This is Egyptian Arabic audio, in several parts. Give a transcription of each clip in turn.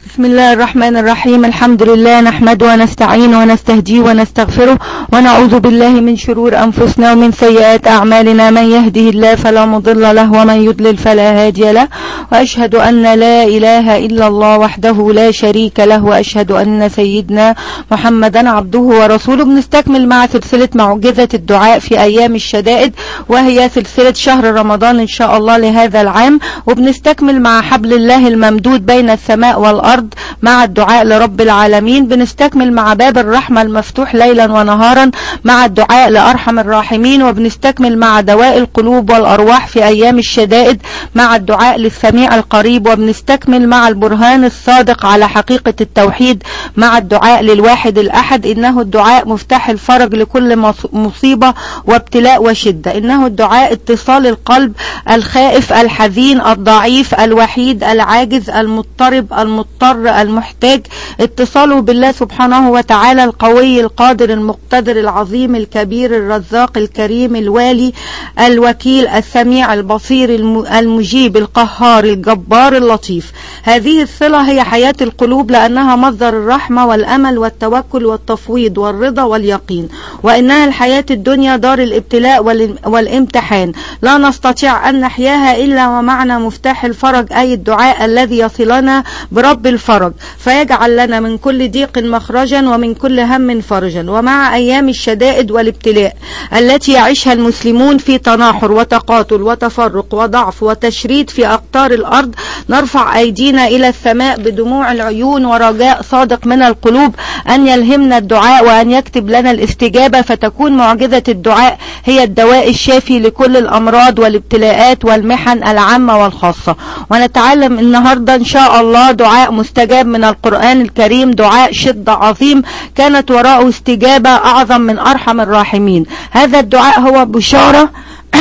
بسم الله الرحمن الرحيم الحمد لله نحمد ونستعين ونستهدي ونستغفره ونعوذ بالله من شرور أنفسنا ومن سيئات أعمالنا من يهده الله فلا مضل له ومن يضلل فلا هادي له وأشهد أن لا إله إلا الله وحده لا شريك له وأشهد أن سيدنا محمدا عبده ورسوله بنستكمل مع سلسلة معجزة الدعاء في أيام الشدائد وهي سلسلة شهر رمضان إن شاء الله لهذا العام وبنستكمل مع حبل الله الممدود بين السماء والأرض مع الدعاء لرب العالمين بنستكمل مع باب الرحمة المفتوح ليلا ونهارا مع الدعاء لأرحم الراحمين وبنستكمل مع دواء القلوب والأرواح في أيام الشدائد مع الدعاء للسميع القريب وبنستكمل مع البرهان الصادق على حقيقة التوحيد مع الدعاء للواحد الأحد إنه الدعاء مفتاح الفرج لكل مصيبة وابتلاء وشدة إنه الدعاء اتصال القلب الخائف الحزين الضعيف الوحيد العاجز المضطرب المضطر المحتاج اتصاله بالله سبحانه وتعالى القوي القادر المقتدر العظيم الكبير الرزاق الكريم الوالي الوكيل السميع البصير المجيب القهار الجبار اللطيف هذه الصلة هي حياة القلوب لأنها مصدر الرحمة والأمل والتوكل والتفويض والرضا واليقين وإنها الحياة الدنيا دار الابتلاء والامتحان لا نستطيع أن نحياها إلا ومعنا مفتاح الفرج أي الدعاء الذي يصلنا برب الفرج فيجعل لنا من كل ضيق مخرجا ومن كل هم فرجا ومع أيام الشدائد والابتلاء التي يعيشها المسلمون في تناحر وتقاتل وتفرق وضعف وتشريد في أقطار الأرض نرفع أيدينا إلى السماء بدموع العيون ورجاء صادق من القلوب أن يلهمنا الدعاء وأن يكتب لنا الاستجابة فتكون معجزة الدعاء هي الدواء الشافي لكل الأمراض والابتلاءات والمحن العامة والخاصة ونتعلم النهاردة إن شاء الله دعاء مستجاب من القرآن الكريم دعاء شدة عظيم كانت وراءه استجابة أعظم من أرحم الراحمين هذا الدعاء هو بشارة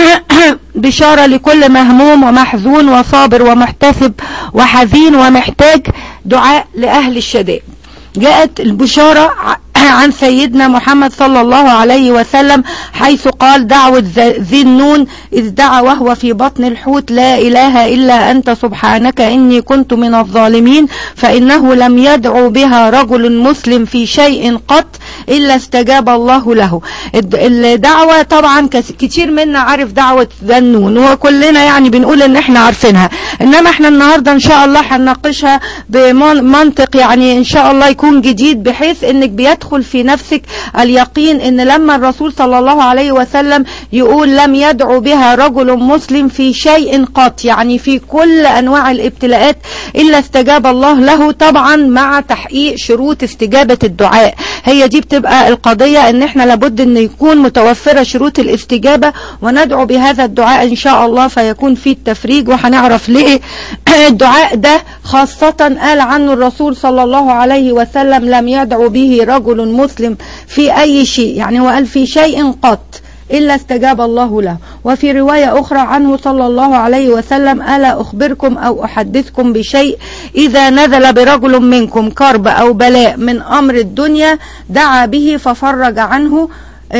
بشارة لكل مهموم ومحزون وصابر ومحتسب وحزين ومحتاج دعاء لأهل الشدائد جاءت البشارة عن سيدنا محمد صلى الله عليه وسلم حيث قال دعوة ذي النون إذ دعا وهو في بطن الحوت لا إله إلا أنت سبحانك إني كنت من الظالمين فإنه لم يدعو بها رجل مسلم في شيء قط إلا استجاب الله له الدعوة طبعا كتير منا عارف دعوة ذا النون وكلنا يعني بنقول ان احنا عارفينها انما احنا النهاردة ان شاء الله هنناقشها بمنطق يعني ان شاء الله يكون جديد بحيث انك بيدخل في نفسك اليقين ان لما الرسول صلى الله عليه وسلم يقول لم يدعو بها رجل مسلم في شيء قط يعني في كل انواع الابتلاءات الا استجاب الله له طبعا مع تحقيق شروط استجابة الدعاء هي دي بتبقى القضية ان احنا لابد ان يكون متوفرة شروط الاستجابة وندعو بهذا الدعاء ان شاء الله فيكون فيه التفريج وهنعرف ليه الدعاء ده خاصة قال عنه الرسول صلى الله عليه وسلم لم يدعو به رجل مسلم في اي شيء يعني هو قال في شيء قط إلا استجاب الله له وفي رواية أخرى عنه صلى الله عليه وسلم ألا أخبركم أو أحدثكم بشيء إذا نزل برجل منكم كرب أو بلاء من أمر الدنيا دعا به ففرج عنه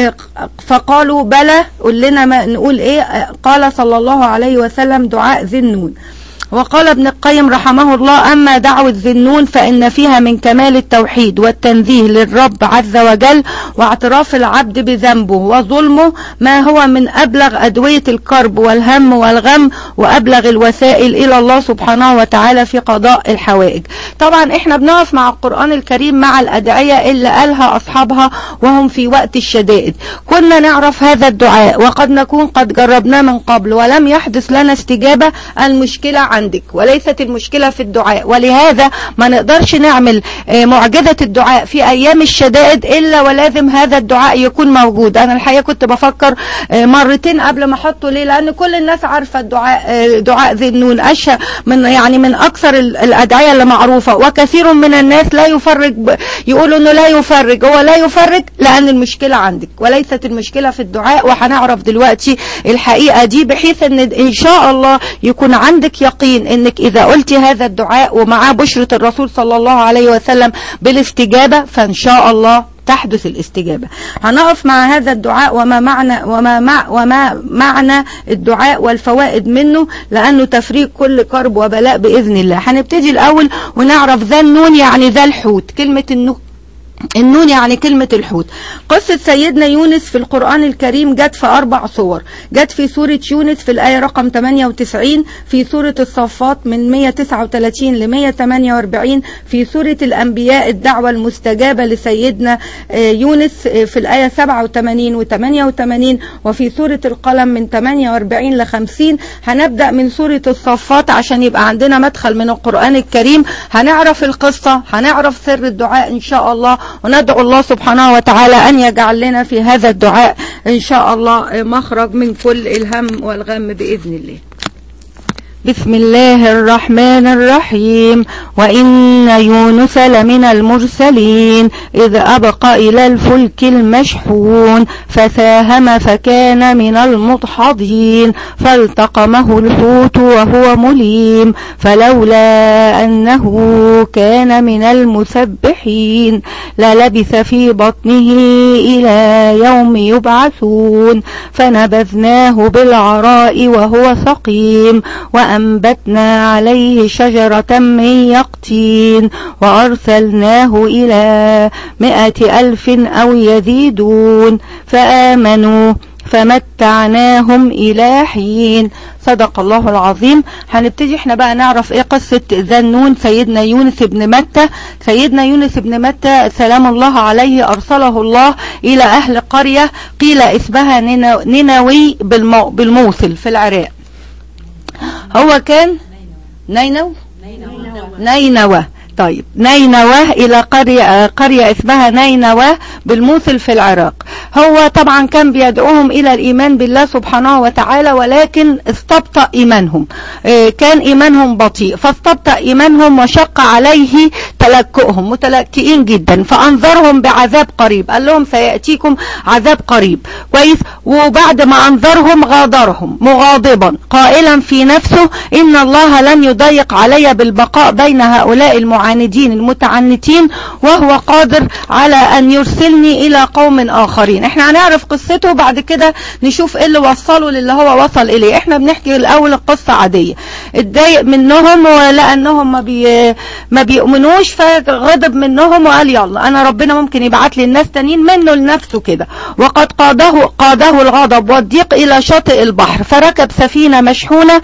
فقالوا بلى قل لنا ما نقول ايه قال صلى الله عليه وسلم دعاء ذي النون وقال ابن القيم رحمه الله أما دعوة ذنون فإن فيها من كمال التوحيد والتنزيه للرب عز وجل واعتراف العبد بذنبه وظلمه ما هو من أبلغ أدوية الكرب والهم والغم وأبلغ الوسائل إلى الله سبحانه وتعالى في قضاء الحوائج طبعا احنا بنقف مع القرآن الكريم مع الأدعية اللي قالها أصحابها وهم في وقت الشدائد كنا نعرف هذا الدعاء وقد نكون قد جربناه من قبل ولم يحدث لنا استجابة المشكلة عندك وليست المشكلة في الدعاء ولهذا ما نقدرش نعمل معجزة الدعاء في أيام الشدائد إلا ولازم هذا الدعاء يكون موجود أنا الحقيقة كنت بفكر مرتين قبل ما أحطه ليه لأن كل الناس عارفة الدعاء دعاء ذي النون أشهر من يعني من أكثر الأدعية اللي معروفة وكثير من الناس لا يفرج يقولوا إنه لا يفرج هو لا يفرج لأن المشكلة عندك وليست المشكلة في الدعاء وهنعرف دلوقتي الحقيقة دي بحيث إن إن شاء الله يكون عندك يقين يقين انك اذا قلت هذا الدعاء ومعاه بشرة الرسول صلى الله عليه وسلم بالاستجابة فان شاء الله تحدث الاستجابة هنقف مع هذا الدعاء وما معنى وما مع وما معنى الدعاء والفوائد منه لأنه تفريق كل كرب وبلاء بإذن الله هنبتدي الأول ونعرف ذا النون يعني ذا الحوت كلمة النون النون يعني كلمة الحوت قصة سيدنا يونس في القرآن الكريم جت في أربع صور جت في سورة يونس في الآية رقم 98 في سورة الصفات من 139 ل 148 في سورة الأنبياء الدعوة المستجابة لسيدنا يونس في الآية 87 و 88 وفي سورة القلم من 48 ل 50 هنبدأ من سورة الصفات عشان يبقى عندنا مدخل من القرآن الكريم هنعرف القصة هنعرف سر الدعاء إن شاء الله وندعو الله سبحانه وتعالى أن يجعل لنا في هذا الدعاء إن شاء الله مخرج من كل الهم والغم بإذن الله بسم الله الرحمن الرحيم وإن يونس لمن المرسلين إذ أبقى إلى الفلك المشحون فساهم فكان من المدحضين فالتقمه الحوت وهو مليم فلولا أنه كان من المسبحين للبث في بطنه إلى يوم يبعثون فنبذناه بالعراء وهو سقيم وأنبتنا عليه شجرة من يقطين وأرسلناه إلى مائة ألف أو يزيدون فآمنوا فمتعناهم إلى حين صدق الله العظيم هنبتدي احنا بقى نعرف ايه قصة ذنون سيدنا يونس بن متى سيدنا يونس بن متى سلام الله عليه ارسله الله الى اهل قرية قيل اسمها نينوي بالموصل في العراق هو كان نينو نينوى طيب نينوى إلى قرية, قرية اسمها نينوى بالموصل في العراق هو طبعا كان بيدعوهم إلى الإيمان بالله سبحانه وتعالى ولكن استبطأ إيمانهم كان إيمانهم بطيء فاستبطأ إيمانهم وشق عليه تلكؤهم متلكئين جدا فأنظرهم بعذاب قريب قال لهم سيأتيكم عذاب قريب كويس وبعد ما أنظرهم غادرهم مغاضبا قائلا في نفسه إن الله لن يضيق علي بالبقاء بين هؤلاء المعاندين المتعنتين وهو قادر على أن يرسلني إلى قوم آخرين احنا هنعرف قصته بعد كده نشوف ايه اللي وصله للي هو وصل إليه احنا بنحكي الأول القصة عادية اتضايق منهم ولأنهم ما, بي ما بيؤمنوش فغضب منهم وقال يلا أنا ربنا ممكن يبعت لي الناس تانيين منه لنفسه كده وقد قاده, قاده الغضب والضيق إلى شاطئ البحر فركب سفينة مشحونة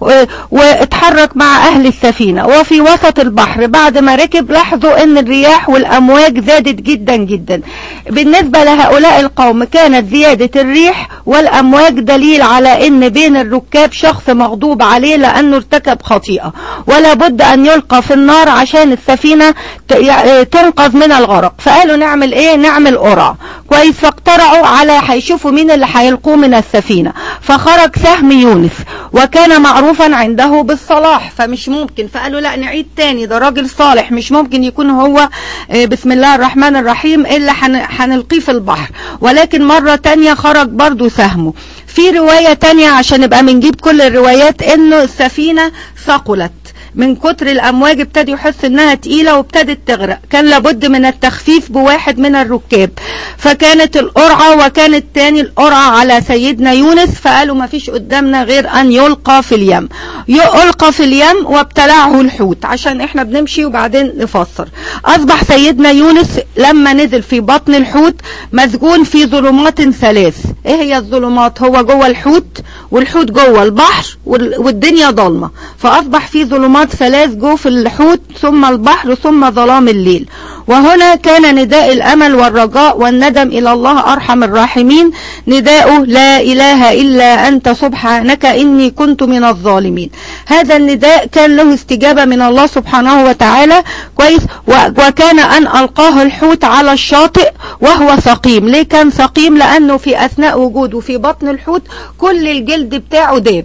واتحرك مع أهل السفينة وفي وسط البحر بعد ما ركب لاحظوا ان الرياح والأمواج زادت جدا جدا بالنسبة لهؤلاء القوم كانت زيادة الريح والأمواج دليل على ان بين الركاب شخص مغضوب عليه لأنه ارتكب خطيئة ولا بد أن يلقى في النار عشان السفينة تنقذ من الغرق فقالوا نعمل ايه نعمل قرعة كويس فاقترعوا على هيشوفوا مين اللي هيلقوه من السفينة فخرج سهم يونس وكان معروفا عنده بالصلاح فمش ممكن فقالوا لا نعيد تاني ده راجل صالح مش ممكن يكون هو بسم الله الرحمن الرحيم إلا هنلقيه في البحر ولكن مرة تانية خرج برضو سهمه في رواية تانية عشان نبقى بنجيب كل الروايات انه السفينة ثقلت من كتر الامواج ابتدى يحس انها تقيله وابتدت تغرق كان لابد من التخفيف بواحد من الركاب فكانت القرعه وكان التاني القرعه على سيدنا يونس فقالوا ما فيش قدامنا غير ان يلقى في اليم يلقى في اليم وابتلعه الحوت عشان احنا بنمشي وبعدين نفسر اصبح سيدنا يونس لما نزل في بطن الحوت مسجون في ظلمات ثلاث ايه هي الظلمات هو جوه الحوت والحوت جوه البحر والدنيا ضلمه فاصبح في ظلمات ثلاث جو في الحوت ثم البحر ثم ظلام الليل وهنا كان نداء الأمل والرجاء والندم إلى الله أرحم الراحمين نداء لا إله إلا أنت سبحانك إني كنت من الظالمين هذا النداء كان له استجابة من الله سبحانه وتعالى كويس وكان أن ألقاه الحوت على الشاطئ وهو سقيم ليه كان سقيم لأنه في أثناء وجوده في بطن الحوت كل الجلد بتاعه داب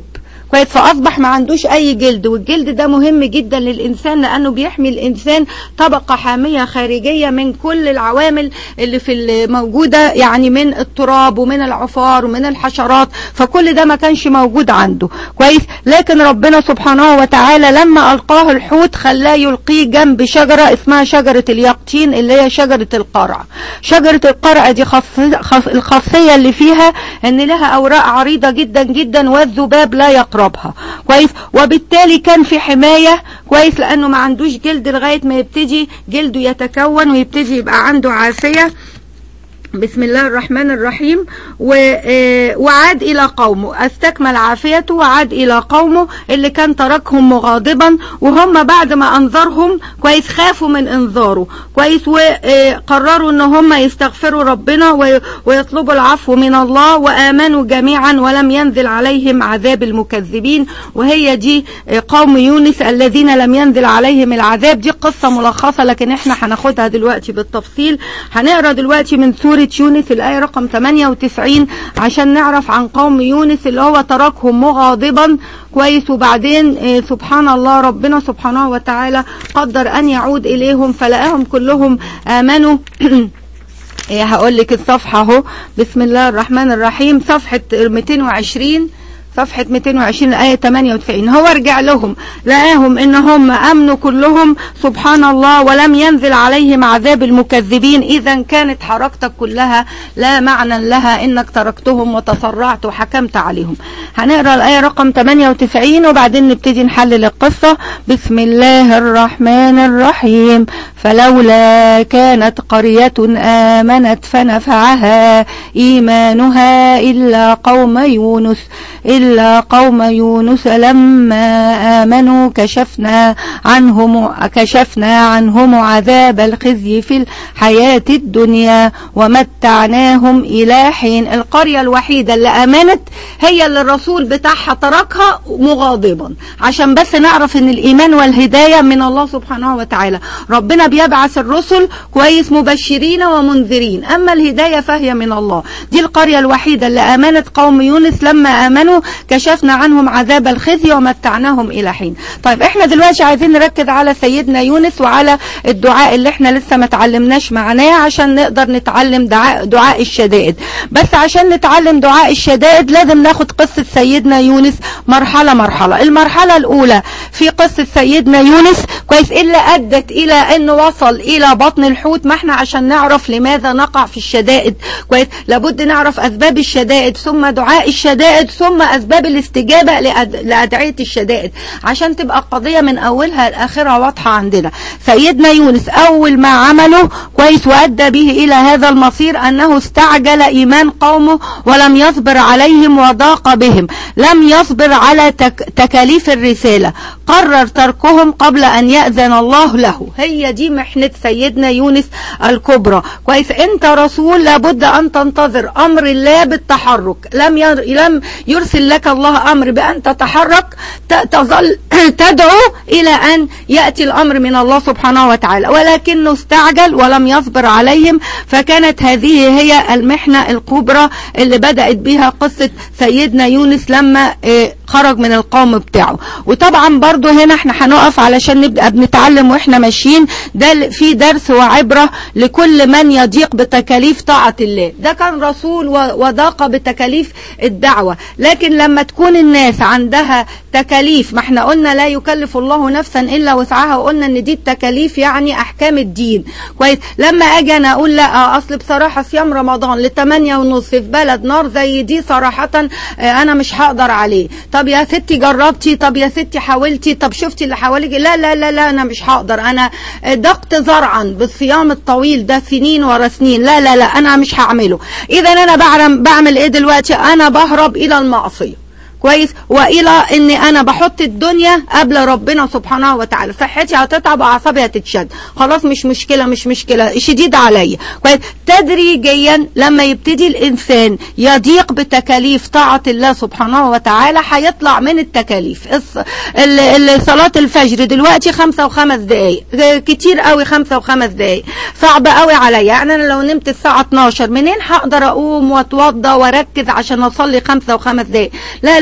كويس فاصبح ما عندوش اي جلد والجلد ده مهم جدا للانسان لانه بيحمي الانسان طبقه حاميه خارجيه من كل العوامل اللي في الموجوده يعني من التراب ومن العفار ومن الحشرات فكل ده ما كانش موجود عنده كويس لكن ربنا سبحانه وتعالى لما القاه الحوت خلاه يلقيه جنب شجره اسمها شجره اليقطين اللي هي شجره القرع شجره القرع دي خاص خاص الخاصيه اللي فيها ان لها اوراق عريضه جدا جدا والذباب لا يقربها كويس وبالتالي كان في حمايه كويس لانه ما عندوش جلد لغايه ما يبتدي جلده يتكون ويبتدي يبقى عنده عافيه بسم الله الرحمن الرحيم وعاد إلى قومه استكمل عافيته وعاد إلى قومه اللي كان تركهم مغاضبا وهم بعد ما أنظرهم كويس خافوا من إنذاره كويس وقرروا إن هم يستغفروا ربنا ويطلبوا العفو من الله وآمنوا جميعا ولم ينزل عليهم عذاب المكذبين وهي دي قوم يونس الذين لم ينزل عليهم العذاب دي قصة ملخصة لكن احنا هناخدها دلوقتي بالتفصيل هنقرا دلوقتي من سورة سورة يونس الآية رقم 98 عشان نعرف عن قوم يونس اللي هو تركهم مغاضبا كويس وبعدين سبحان الله ربنا سبحانه وتعالى قدر أن يعود إليهم فلقاهم كلهم آمنوا هقول لك الصفحة اهو بسم الله الرحمن الرحيم صفحة 220 صفحة 220 آية 98 هو رجع لهم لقاهم إن هم أمنوا كلهم سبحان الله ولم ينزل عليهم عذاب المكذبين إذا كانت حركتك كلها لا معنى لها إنك تركتهم وتسرعت وحكمت عليهم هنقرأ الآية رقم 98 وبعدين نبتدي نحلل القصة بسم الله الرحمن الرحيم فلولا كانت قرية آمنت فنفعها إيمانها إلا قوم يونس إلا قوم يونس لما آمنوا كشفنا عنهم كشفنا عنهم عذاب الخزي في الحياة الدنيا ومتعناهم إلى حين القرية الوحيدة اللي آمنت هي اللي الرسول بتاعها تركها مغاضبا عشان بس نعرف ان الإيمان والهداية من الله سبحانه وتعالى ربنا بيبعث الرسل كويس مبشرين ومنذرين أما الهداية فهي من الله دي القرية الوحيدة اللي آمنت قوم يونس لما آمنوا كشفنا عنهم عذاب الخزي ومتعناهم إلى حين طيب احنا دلوقتي عايزين نركز على سيدنا يونس وعلى الدعاء اللي احنا لسه ما تعلمناش معناه عشان نقدر نتعلم دعاء, دعاء الشدائد بس عشان نتعلم دعاء الشدائد لازم ناخد قصة سيدنا يونس مرحلة مرحلة المرحلة الأولى في قصة سيدنا يونس كويس إلا أدت إلى أنه وصل إلى بطن الحوت ما احنا عشان نعرف لماذا نقع في الشدائد كويس لابد نعرف أسباب الشدائد ثم دعاء الشدائد ثم أسباب الاستجابة لأد... لأدعية الشدائد عشان تبقى القضية من أولها لآخرها واضحة عندنا سيدنا يونس أول ما عمله كويس وأدى به إلى هذا المصير أنه استعجل إيمان قومه ولم يصبر عليهم وضاق بهم لم يصبر على تك... تكاليف الرسالة قرر تركهم قبل أن يأذن الله له هي دي محنة سيدنا يونس الكبرى كويس أنت رسول لابد أن تنتظر أمر الله بالتحرك لم ير... لم يرسل لك الله أمر بأن تتحرك تظل تدعو إلى أن يأتي الأمر من الله سبحانه وتعالى ولكنه استعجل ولم يصبر عليهم فكانت هذه هي المحنة الكبرى اللي بدأت بها قصة سيدنا يونس لما خرج من القوم بتاعه وطبعا برضو هنا احنا هنقف علشان نبدأ بنتعلم واحنا ماشيين ده في درس وعبرة لكل من يضيق بتكاليف طاعة الله ده كان رسول وضاق بتكاليف الدعوة لكن لما تكون الناس عندها تكاليف ما احنا قلنا لا يكلف الله نفسا الا وسعها وقلنا ان دي التكاليف يعني احكام الدين كويس لما اجي انا اقول لا اصل بصراحة صيام رمضان لثمانية ونص في بلد نار زي دي صراحة انا مش هقدر عليه طب يا ستي جربتي طب يا ستي حاولتي طب شفتي اللي حواليك لا لا لا لا انا مش هقدر انا ضغط زرعا بالصيام الطويل ده سنين ورا سنين لا لا لا انا مش هعمله اذا انا بعمل بعمل ايه دلوقتي انا بهرب الى المعصيه كويس والى ان انا بحط الدنيا قبل ربنا سبحانه وتعالى صحتي هتتعب واعصابي هتتشد خلاص مش مشكله مش مشكله شديد عليا كويس تدريجيا لما يبتدي الانسان يضيق بتكاليف طاعه الله سبحانه وتعالى هيطلع من التكاليف صلاه الفجر دلوقتي خمسة وخمس دقايق كتير قوي خمسة وخمس دقايق صعب قوي عليا يعني انا لو نمت الساعه 12 منين هقدر اقوم واتوضى واركز عشان اصلي خمسة وخمس دقايق لا لا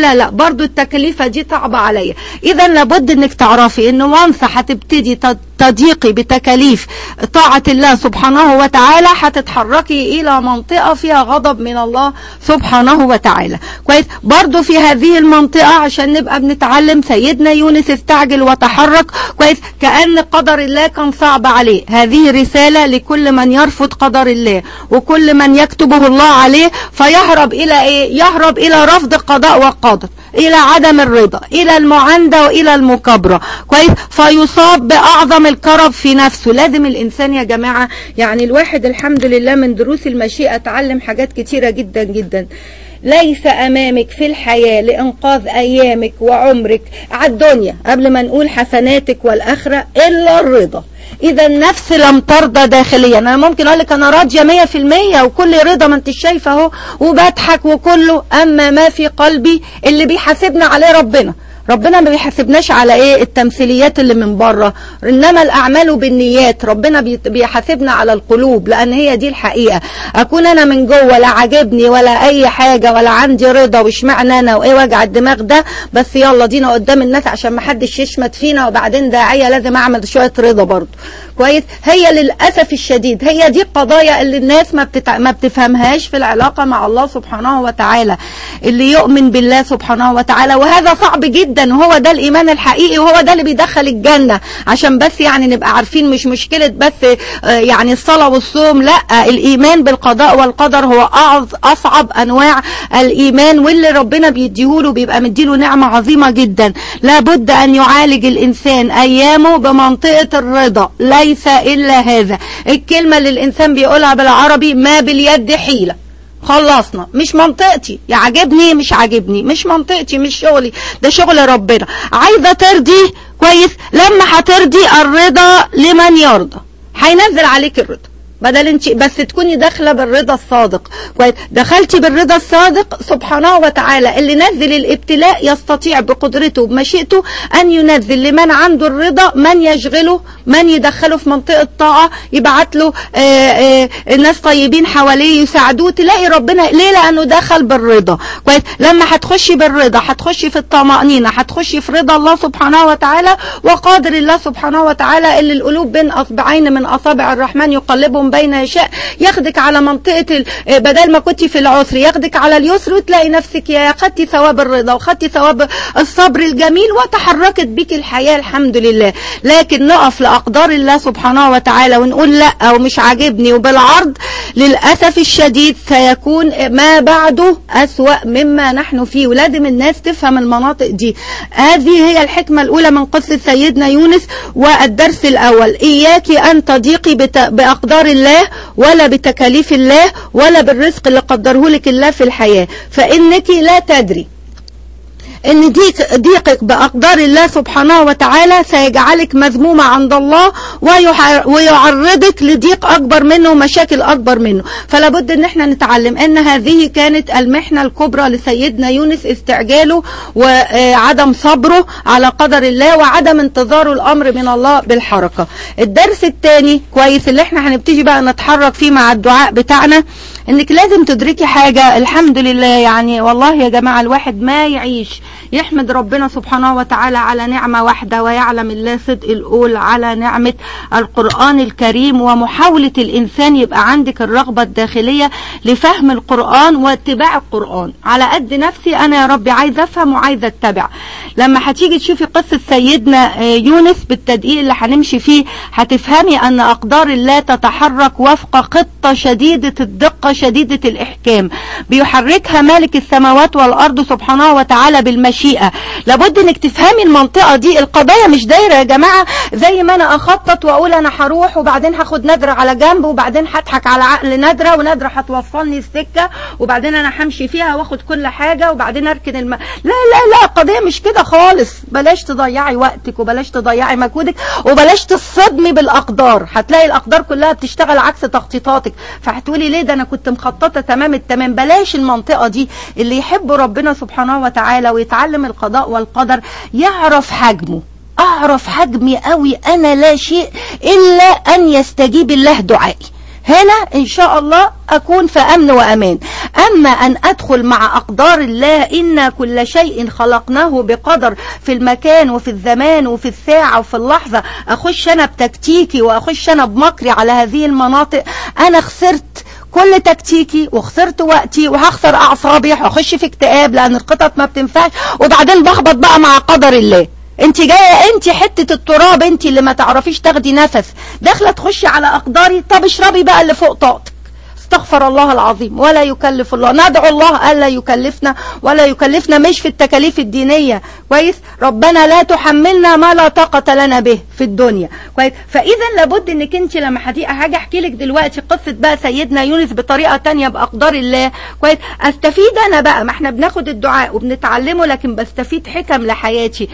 لا لا برضو التكليفة دي صعبة عليا اذا لابد انك تعرفي ان وانس هتبتدي تضيقي بتكاليف طاعة الله سبحانه وتعالى هتتحركي الى منطقة فيها غضب من الله سبحانه وتعالى كويس برضو في هذه المنطقة عشان نبقى بنتعلم سيدنا يونس استعجل وتحرك كويس كأن قدر الله كان صعب عليه هذه رسالة لكل من يرفض قدر الله وكل من يكتبه الله عليه فيهرب الى ايه يهرب الى رفض القضاء والقدر الى عدم الرضا الى المعاندة والى المكابرة كويس فيصاب باعظم الكرب في نفسه لازم الانسان يا جماعة يعني الواحد الحمد لله من دروس المشيئة اتعلم حاجات كتيرة جدا جدا ليس امامك في الحياة لانقاذ ايامك وعمرك على الدنيا قبل ما نقول حسناتك والاخرة الا الرضا اذا النفس لم ترضى داخليا انا ممكن اقول لك انا راضيه 100% وكل رضا ما انت شايفه اهو وبضحك وكله اما ما في قلبي اللي بيحاسبنا عليه ربنا ربنا ما بيحاسبناش على ايه التمثيليات اللي من بره انما الاعمال بالنيات ربنا بيحاسبنا على القلوب لان هي دي الحقيقه اكون انا من جوه لا عاجبني ولا اي حاجه ولا عندي رضا واشمعنى انا وايه وجع الدماغ ده بس يلا دينا قدام الناس عشان ما حدش يشمت فينا وبعدين داعيه لازم اعمل شويه رضا برضه كويس هي للاسف الشديد هي دي القضايا اللي الناس ما بتتع... ما بتفهمهاش في العلاقه مع الله سبحانه وتعالى اللي يؤمن بالله سبحانه وتعالى وهذا صعب جدا وهو ده الايمان الحقيقي وهو ده اللي بيدخل الجنه عشان بس يعني نبقى عارفين مش مشكله بس يعني الصلاه والصوم لا الايمان بالقضاء والقدر هو اصعب انواع الايمان واللي ربنا بيديهوله بيبقى مديله نعمه عظيمه جدا لابد ان يعالج الانسان ايامه بمنطقه الرضا لا ليس إلا هذا الكلمة اللي الإنسان بيقولها بالعربي ما باليد حيلة خلصنا مش منطقتي يا عاجبني مش عاجبني مش منطقتي مش شغلي ده شغل ربنا عايزة ترضي كويس لما هترضي الرضا لمن يرضى هينزل عليك الرضا بدل انت بس تكوني داخله بالرضا الصادق كويس دخلتي بالرضا الصادق سبحانه وتعالى اللي نزل الابتلاء يستطيع بقدرته وبمشيئته ان ينزل لمن عنده الرضا من يشغله من يدخله في منطقه طاعه يبعت له آآ آآ ناس طيبين حواليه يساعدوه تلاقي ربنا ليه لانه دخل بالرضا كويس لما هتخشي بالرضا هتخشي في الطمانينه هتخشي في رضا الله سبحانه وتعالى وقادر الله سبحانه وتعالى اللي القلوب بين اصبعين من اصابع الرحمن يقلبهم بين يشاء ياخدك على منطقة بدل ما كنت في العسر ياخدك على اليسر وتلاقي نفسك يا خدتي ثواب الرضا وخدتي ثواب الصبر الجميل وتحركت بك الحياة الحمد لله لكن نقف لأقدار الله سبحانه وتعالى ونقول لا ومش عاجبني وبالعرض للأسف الشديد سيكون ما بعده أسوأ مما نحن فيه ولازم الناس تفهم المناطق دي هذه هي الحكمة الأولى من قصة سيدنا يونس والدرس الأول إياك أن تضيقي بأقدار الله ولا بتكاليف الله ولا بالرزق اللي قدره لك الله في الحياة فإنك لا تدري ان ضيق ضيقك باقدار الله سبحانه وتعالى سيجعلك مذمومه عند الله ويعرضك لضيق اكبر منه ومشاكل اكبر منه فلا بد ان احنا نتعلم ان هذه كانت المحنه الكبرى لسيدنا يونس استعجاله وعدم صبره على قدر الله وعدم انتظاره الامر من الله بالحركه الدرس الثاني كويس اللي احنا هنبتدي بقى نتحرك فيه مع الدعاء بتاعنا انك لازم تدركي حاجة الحمد لله يعني والله يا جماعة الواحد ما يعيش يحمد ربنا سبحانه وتعالى على نعمة واحدة ويعلم الله صدق القول على نعمة القرآن الكريم ومحاولة الإنسان يبقى عندك الرغبة الداخلية لفهم القرآن واتباع القرآن على قد نفسي أنا يا ربي عايزة أفهم وعايزة أتبع لما هتيجي تشوفي قصة سيدنا يونس بالتدقيق اللي هنمشي فيه هتفهمي أن أقدار الله تتحرك وفق خطة شديدة الدقة شديدة الإحكام بيحركها مالك السماوات والأرض سبحانه وتعالى بالمشيئة لابد انك تفهمي المنطقة دي القضايا مش دايرة يا جماعة زي ما انا اخطط واقول انا هروح وبعدين هاخد نادرة على جنب وبعدين هضحك على عقل نادرة ونادرة هتوصلني السكة وبعدين انا همشي فيها واخد كل حاجة وبعدين اركن الم... لا لا لا القضية مش كده خالص بلاش تضيعي وقتك وبلاش تضيعي مجهودك وبلاش تصدمي بالاقدار هتلاقي الاقدار كلها بتشتغل عكس تخطيطاتك فهتقولي ليه ده انا كنت مخططة تمام التمام بلاش المنطقة دي اللي يحب ربنا سبحانه وتعالى ويتعلم القضاء والقدر يعرف حجمه اعرف حجمي قوي انا لا شيء الا ان يستجيب الله دعائي هنا ان شاء الله اكون في امن وامان اما ان ادخل مع اقدار الله ان كل شيء خلقناه بقدر في المكان وفي الزمان وفي الساعة وفي اللحظة اخش انا بتكتيكي واخش انا بمكري على هذه المناطق انا خسرت كل تكتيكي وخسرت وقتي وهخسر اعصابي وهخش في اكتئاب لان القطط ما بتنفعش وبعدين بخبط بقى مع قدر الله انت جايه انت حته التراب انت اللي ما تعرفيش تاخدي نفس داخله تخشي على اقداري طب اشربي بقى اللي فوق طاقتك استغفر الله العظيم ولا يكلف الله ندعو الله ألا يكلفنا ولا يكلفنا مش في التكاليف الدينية كويس ربنا لا تحملنا ما لا طاقة لنا به في الدنيا كويس فإذا لابد انك انت لما حاجة احكي لك دلوقتي قصة بقى سيدنا يونس بطريقة تانية بأقدار الله كويس استفيد انا بقى ما احنا بناخد الدعاء وبنتعلمه لكن بستفيد حكم لحياتي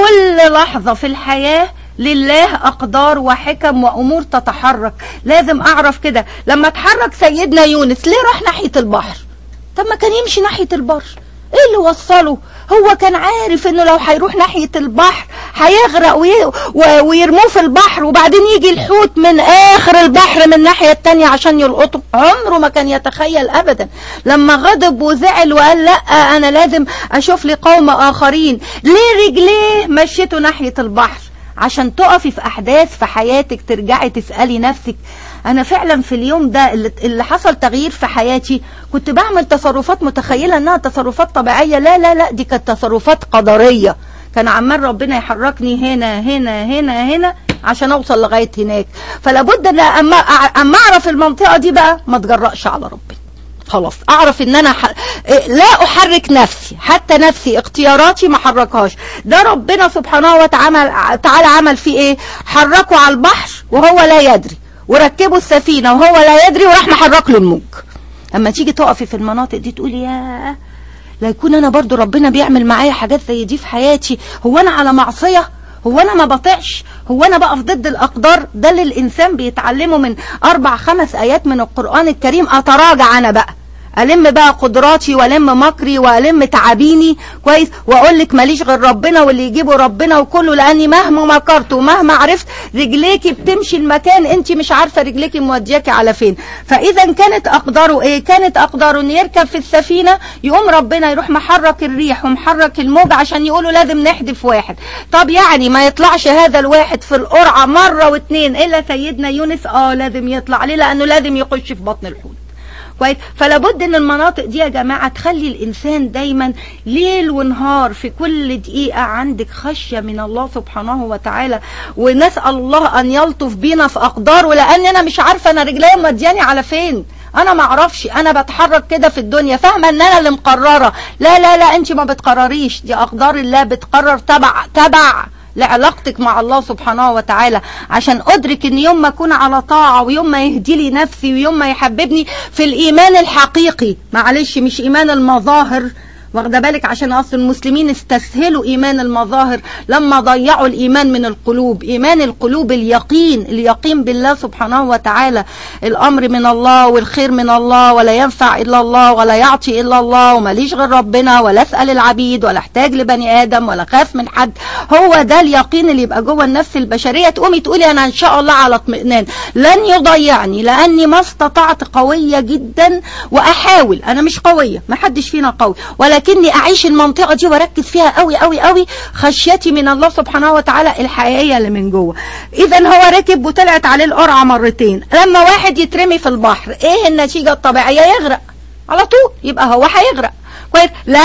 كل لحظة في الحياة لله أقدار وحكم وأمور تتحرك لازم أعرف كده لما اتحرك سيدنا يونس ليه راح ناحية البحر طب ما كان يمشي ناحية البر ايه اللي وصله هو كان عارف انه لو هيروح ناحية البحر هيغرق وي... و... ويرموه في البحر وبعدين يجي الحوت من اخر البحر من الناحية التانية عشان يلقطه عمره ما كان يتخيل ابدا لما غضب وزعل وقال لا انا لازم اشوف لي قوم اخرين ليه رجليه مشيته ناحية البحر عشان تقفي في احداث في حياتك ترجعي تسألي نفسك انا فعلا في اليوم ده اللي, اللي حصل تغيير في حياتي كنت بعمل تصرفات متخيلة انها تصرفات طبيعية لا لا لا دي كانت تصرفات قدرية كان عمال ربنا يحركني هنا هنا هنا هنا عشان اوصل لغاية هناك فلا بد ان اما اما اعرف المنطقة دي بقى ما اتجرأش على ربنا خلاص اعرف ان انا ح... لا احرك نفسي حتى نفسي اختياراتي ما حركهاش ده ربنا سبحانه وتعالى تعالى عمل فيه ايه حركه على البحر وهو لا يدري وركبوا السفينة وهو لا يدري وراح محرك له الموج اما تيجي تقفي في المناطق دي تقولي يا لا يكون انا برضو ربنا بيعمل معايا حاجات زي دي في حياتي هو انا على معصية هو انا ما بطيعش هو انا بقف ضد الاقدار ده اللي الانسان بيتعلمه من اربع خمس ايات من القرآن الكريم اتراجع انا بقى الم بقى قدراتي والم مكري والم تعابيني كويس واقول لك ماليش غير ربنا واللي يجيبه ربنا وكله لاني مهما مكرت ومهما عرفت رجليكي بتمشي المكان انت مش عارفه رجليكي مودياكي على فين فاذا كانت اقداره ايه كانت اقداره ان يركب في السفينه يقوم ربنا يروح محرك الريح ومحرك الموج عشان يقولوا لازم نحدف واحد طب يعني ما يطلعش هذا الواحد في القرعه مره واثنين الا سيدنا يونس اه لازم يطلع ليه لانه لازم يخش في بطن الحوت كويس فلا بد ان المناطق دي يا جماعه تخلي الانسان دايما ليل ونهار في كل دقيقه عندك خشيه من الله سبحانه وتعالى ونسال الله ان يلطف بينا في اقداره لان انا مش عارفه انا رجليا مدياني على فين انا ما اعرفش انا بتحرك كده في الدنيا فاهمه ان انا اللي مقرره لا لا لا انت ما بتقرريش دي اقدار الله بتقرر تبع تبع لعلاقتك مع الله سبحانه وتعالى عشان أدرك أن يوم ما أكون على طاعة ويوم ما يهدي لي نفسي ويوم ما يحببني في الإيمان الحقيقي معلش مش إيمان المظاهر واخده بالك عشان اصل المسلمين استسهلوا ايمان المظاهر لما ضيعوا الايمان من القلوب ايمان القلوب اليقين اليقين بالله سبحانه وتعالى الامر من الله والخير من الله ولا ينفع الا الله ولا يعطي الا الله وماليش غير ربنا ولا اسال العبيد ولا احتاج لبني ادم ولا خاف من حد هو ده اليقين اللي يبقى جوه النفس البشريه تقومي تقولي انا ان شاء الله على اطمئنان لن يضيعني لاني ما استطعت قويه جدا واحاول انا مش قويه ما حدش فينا قوي ولا لكني اعيش المنطقة دي واركز فيها قوي قوي قوي خشيتي من الله سبحانه وتعالى الحقيقية اللي من جوه اذا هو ركب وطلعت عليه القرعة مرتين لما واحد يترمي في البحر ايه النتيجة الطبيعية يغرق على طول يبقى هو هيغرق كويس لا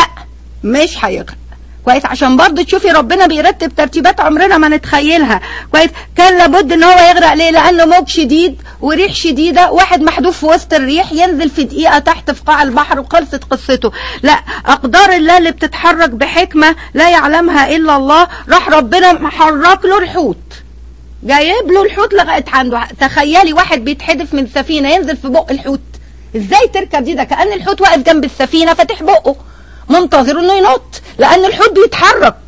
مش هيغرق كويس عشان برضه تشوفي ربنا بيرتب ترتيبات عمرنا ما نتخيلها كويس كان لابد ان هو يغرق ليه لانه موج شديد وريح شديده واحد محذوف في وسط الريح ينزل في دقيقه تحت في قاع البحر وخلصت قصته لا اقدار الله اللي بتتحرك بحكمه لا يعلمها الا الله راح ربنا محرك له الحوت جايب له الحوت لغايه عنده تخيلي واحد بيتحدف من سفينه ينزل في بق الحوت ازاي تركب دي ده كان الحوت واقف جنب السفينه فاتح بقه منتظر انه ينط لان الحوت بيتحرك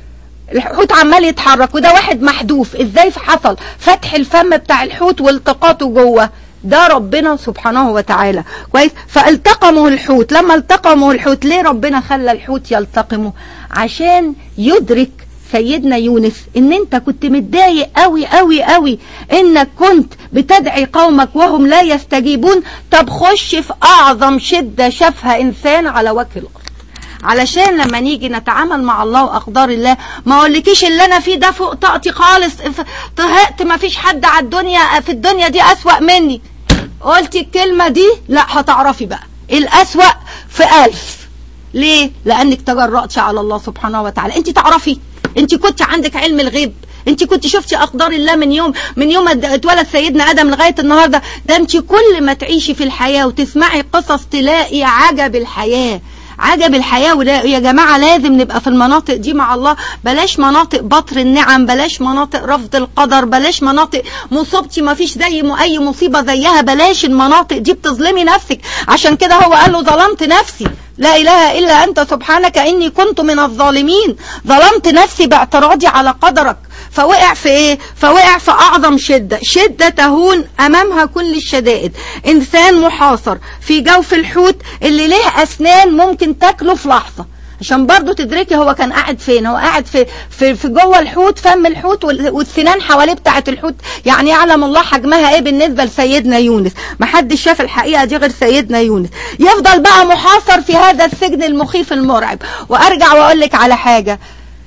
الحوت عمال يتحرك وده واحد محذوف ازاي حصل فتح الفم بتاع الحوت والتقاطه جوه ده ربنا سبحانه وتعالى كويس فالتقمه الحوت لما التقمه الحوت ليه ربنا خلى الحوت يلتقمه عشان يدرك سيدنا يونس ان انت كنت متضايق قوي قوي قوي انك كنت بتدعي قومك وهم لا يستجيبون طب خش في اعظم شدة شافها انسان على وجه الارض علشان لما نيجي نتعامل مع الله واقدار الله ما اقولكيش اللي انا فيه ده فوق طاقتي خالص طهقت ما فيش حد على الدنيا في الدنيا دي اسوأ مني قلتي الكلمة دي لا هتعرفي بقى الاسوأ في الف ليه لانك تجرأتش على الله سبحانه وتعالى انت تعرفي انت كنت عندك علم الغيب انت كنت شفتي اقدار الله من يوم من يوم اتولد سيدنا ادم لغايه النهارده ده انت كل ما تعيشي في الحياه وتسمعي قصص تلاقي عجب الحياه عجب الحياة ولا يا جماعة لازم نبقى في المناطق دي مع الله بلاش مناطق بطر النعم بلاش مناطق رفض القدر بلاش مناطق مصيبتي ما فيش زي أي مصيبة زيها بلاش المناطق دي بتظلمي نفسك عشان كده هو قال له ظلمت نفسي لا إله إلا أنت سبحانك إني كنت من الظالمين ظلمت نفسي باعتراضي على قدرك فوقع في ايه فوقع في اعظم شدة شدة تهون امامها كل الشدائد انسان محاصر في جوف الحوت اللي له اسنان ممكن تاكله في لحظة عشان برضو تدركي هو كان قاعد فين هو قاعد في في, في جوه الحوت فم الحوت والسنان حواليه بتاعه الحوت يعني يعلم الله حجمها ايه بالنسبه لسيدنا يونس ما حدش شاف الحقيقه دي غير سيدنا يونس يفضل بقى محاصر في هذا السجن المخيف المرعب وارجع واقول لك على حاجه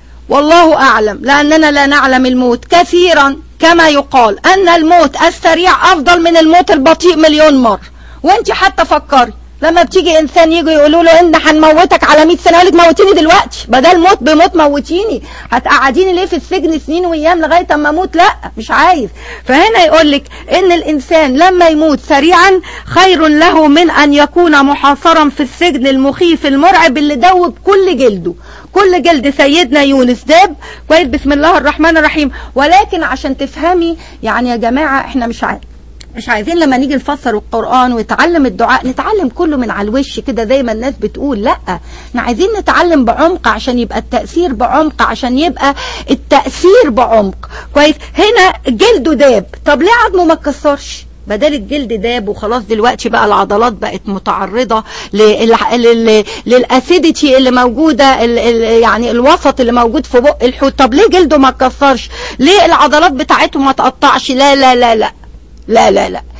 والله أعلم لأننا لا نعلم الموت كثيرا كما يقال أن الموت السريع أفضل من الموت البطيء مليون مرة وانت حتى فكري لما بتيجي انسان يجي يقولوا له ان هنموتك على 100 سنه يقول لك موتيني دلوقتي بدل موت بموت موتيني هتقعديني ليه في السجن سنين وايام لغايه اما اموت لا مش عايز فهنا يقول لك ان الانسان لما يموت سريعا خير له من ان يكون محاصرا في السجن المخيف المرعب اللي دوب كل جلده كل جلد سيدنا يونس داب كويس بسم الله الرحمن الرحيم ولكن عشان تفهمي يعني يا جماعه احنا مش عارف مش عايزين لما نيجي نفسر القرآن ونتعلم الدعاء نتعلم كله من على الوش كده زي ما الناس بتقول لا احنا عايزين نتعلم بعمق عشان يبقى التأثير بعمق عشان يبقى التأثير بعمق كويس هنا جلده داب طب ليه عظمه ما اتكسرش بدل الجلد داب وخلاص دلوقتي بقى العضلات بقت متعرضة للاسيديتي اللي موجودة ال ال يعني الوسط اللي موجود في بق الحوت طب ليه جلده ما اتكسرش ليه العضلات بتاعته ما تقطعش لا لا لا لا لا لا لا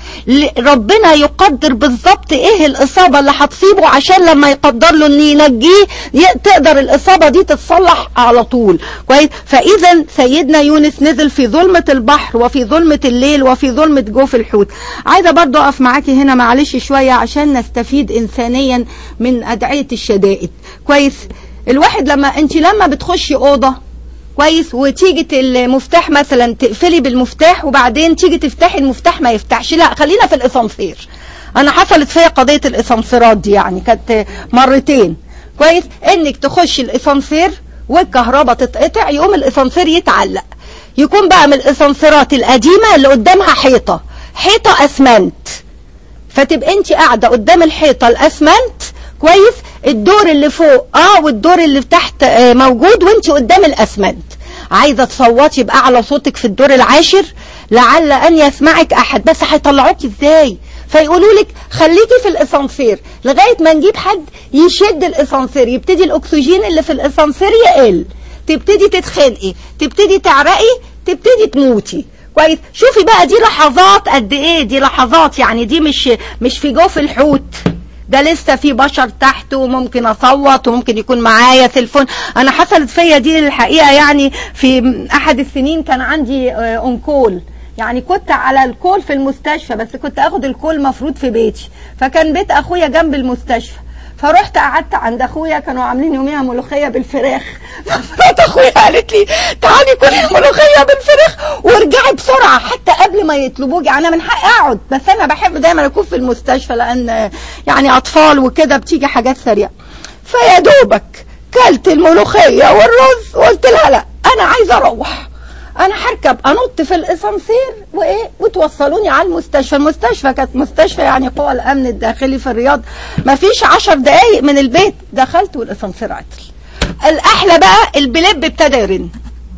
ربنا يقدر بالظبط ايه الاصابة اللي هتصيبه عشان لما يقدر له ان ينجيه تقدر الاصابة دي تتصلح على طول كويس فاذا سيدنا يونس نزل في ظلمة البحر وفي ظلمة الليل وفي ظلمة جوف الحوت عايزة برضو اقف معاكي هنا معلش شوية عشان نستفيد انسانيا من ادعية الشدائد كويس الواحد لما انت لما بتخشي اوضه كويس وتيجي المفتاح مثلا تقفلي بالمفتاح وبعدين تيجي تفتحي المفتاح ما يفتحش لا خلينا في الاسانسير انا حصلت فيا قضيه الاسانسيرات دي يعني كانت مرتين كويس انك تخشي الاسانسير والكهرباء تتقطع يقوم الاسانسير يتعلق يكون بقى من الاسانسيرات القديمه اللي قدامها حيطه حيطه اسمنت فتبقى انت قاعده قدام الحيطه الاسمنت كويس الدور اللي فوق اه والدور اللي تحت آه موجود وانت قدام الاسمنت عايزه تصوتي باعلى صوتك في الدور العاشر لعل ان يسمعك احد بس هيطلعوك ازاي فيقولوا لك خليكي في الاسانسير لغايه ما نجيب حد يشد الاسانسير يبتدي الاكسجين اللي في الاسانسير يقل تبتدي تتخنقي تبتدي تعرقي تبتدي تموتي كويس شوفي بقى دي لحظات قد ايه دي لحظات يعني دي مش مش في جوف الحوت ده لسه في بشر تحت وممكن اصوت وممكن يكون معايا تليفون انا حصلت فيا دي الحقيقه يعني في احد السنين كان عندي اونكول يعني كنت على الكول في المستشفى بس كنت اخد الكول مفروض في بيتي فكان بيت اخويا جنب المستشفى فرحت قعدت عند اخويا كانوا عاملين يوميها ملوخيه بالفراخ فمرات اخويا قالت لي تعالي كلي ملوخيه بالفراخ وارجعي بسرعه حتى قبل ما يطلبوك يعني انا من حقي اقعد بس انا بحب دايما اكون في المستشفى لان يعني اطفال وكده بتيجي حاجات سريعه فيا دوبك كلت الملوخيه والرز وقلت لها لا انا عايزه اروح انا هركب انط في الاسانسير وايه وتوصلوني على المستشفى المستشفى كانت مستشفى يعني قوى الامن الداخلي في الرياض ما فيش عشر دقايق من البيت دخلت والاسانسير عطل الاحلى بقى البلب ابتدى يرن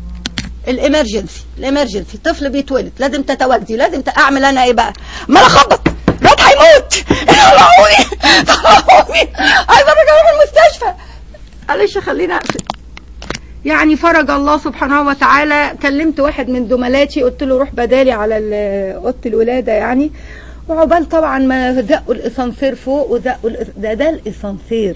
الامرجنسي الامرجنسي طفل بيتولد لازم تتواجدي لازم اعمل انا ايه بقى ما انا اخبط الواد هيموت طلعوني طلعوني عايزه ارجع اروح المستشفى معلش خليني اقفل يعني فرج الله سبحانه وتعالى كلمت واحد من زملاتي قلت له روح بدالي على ال- اوضه الولاده يعني وعقبال طبعا ما زقوا الاسانسير فوق وزقوا الإس- ده ده الاسانسير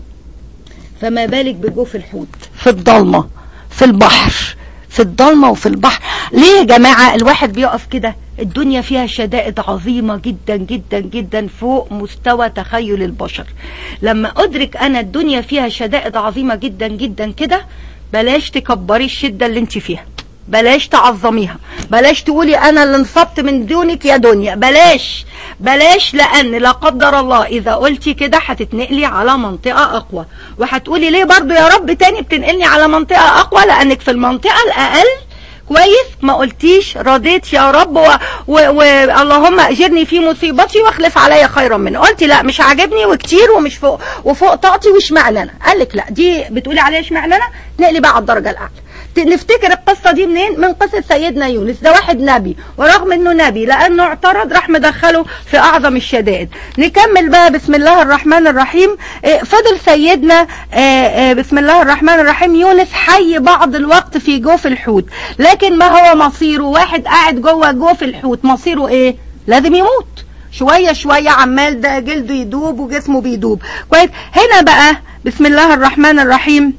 فما بالك بجوف الحوت في الضلمه في البحر في الضلمه وفي البحر ليه يا جماعه الواحد بيقف كده الدنيا فيها شدائد عظيمه جدا جدا جدا فوق مستوى تخيل البشر لما ادرك انا الدنيا فيها شدائد عظيمه جدا جدا كده بلاش تكبري الشده اللي انت فيها بلاش تعظميها بلاش تقولي انا اللي انصبت من دونك يا دنيا بلاش بلاش لان لا قدر الله اذا قلتي كده هتتنقلي على منطقة اقوى وهتقولي ليه برضو يا رب تاني بتنقلني على منطقة اقوى لانك في المنطقة الاقل كويس ما قلتيش رضيت يا رب و... و... و... اللهم اجرني في مصيبتي واخلف عليا خيرا منه قلتي لا مش عاجبني وكتير ومش فوق وفوق طاقتي واشمعنى انا قال لك لا دي بتقولي عليها اشمعنى انا نقلي بقى على الدرجه الاعلى ت- نفتكر القصه دي منين من قصه سيدنا يونس ده واحد نبي ورغم انه نبي لانه اعترض راح مدخله في اعظم الشدائد نكمل بقى بسم الله الرحمن الرحيم آه، فضل سيدنا آه، آه، بسم الله الرحمن الرحيم يونس حي بعض الوقت في جوف الحوت لكن ما هو مصيره واحد قاعد جوه جوف الحوت مصيره ايه لازم يموت شوية شوية عمال ده جلده يدوب وجسمه بيدوب كويس هنا بقى بسم الله الرحمن الرحيم